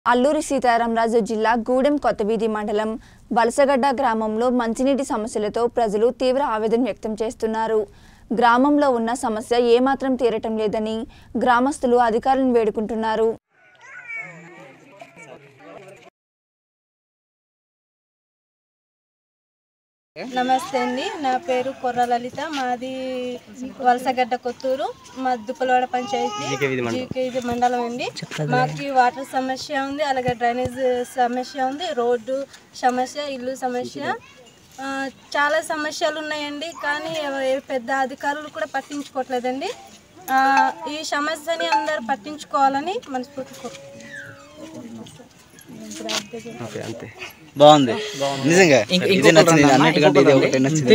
అల్లూరి సీతారామరాజు జిల్లా గూడెం కొత్తవీధి మండలం వలసగడ్డ గ్రామంలో మంచినీటి సమస్యలతో ప్రజలు తీవ్ర ఆవేదన వ్యక్తం చేస్తున్నారు గ్రామంలో ఉన్న సమస్య ఏమాత్రం తీరటం లేదని గ్రామస్తులు అధికారులను వేడుకుంటున్నారు నమస్తే అండి నా పేరు కొర్ర లలిత మాది వలసగడ్డ కొత్తూరు మా దుప్పలవాడ పంచాయతీ జీకేది మండలం అండి మాకు వాటర్ సమస్య ఉంది అలాగే డ్రైనేజ్ సమస్య ఉంది రోడ్డు సమస్య ఇల్లు సమస్య ఆ, చాలా సమస్యలు ఉన్నాయండి కానీ ఎవ- ఏ పెద్ద అధికారులు కూడా పట్టించుకోవట్లేదండి ఆ, ఈ సమస్యని అందరు పట్టించుకోవాలని మనస్ఫూర్తి కోరుకుంటున్నాను. బాగుంది నిజంగా ఇది నచ్చింది అన్నిటికంటే ఇది ఒకటి నచ్చింది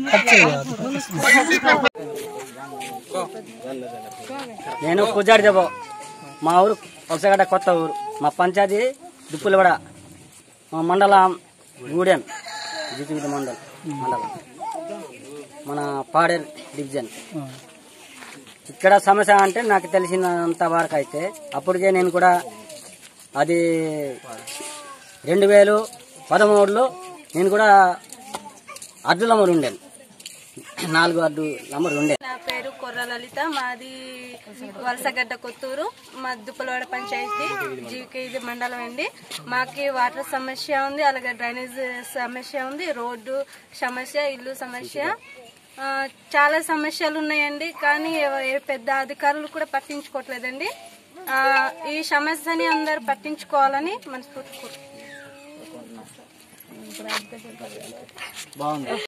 నేను కుజాడి దెబ్బ మా ఊరు వలసగడ్డ కొత్త ఊరు మా పంచాయతీ దుప్పులవడ మా మండలం గూడెం జితివిధ మండలం మండలం మన పాడేరు డివిజన్ ఇక్కడ సమస్య అంటే నాకు తెలిసినంత వరకు అయితే అప్పటికే నేను కూడా అది రెండు వేలు పదమూడులో నేను కూడా అడ్డులమ్మడు ఉండేది నాలుగు అడ్డు లమ్మడు ఉండే నా పేరు కొర్ర లలిత మాది వలసగడ్డ కొత్తూరు మా దుప్పలవాడ పంచాయతీ జీకేది మండలం అండి మాకి వాటర్ సమస్య ఉంది అలాగే డ్రైనేజ్ సమస్య ఉంది రోడ్డు సమస్య ఇల్లు సమస్య ఆ, చాలా సమస్యలు ఉన్నాయండి కానీ ఎవ- ఏ పెద్ద అధికారులు కూడా పట్టించుకోవట్లేదండి ఆ, ఈ సమస్యని అందరు పట్టించుకోవాలని మనస్ఫూర్తి కోరుకుంటున్నాను. బాగుంది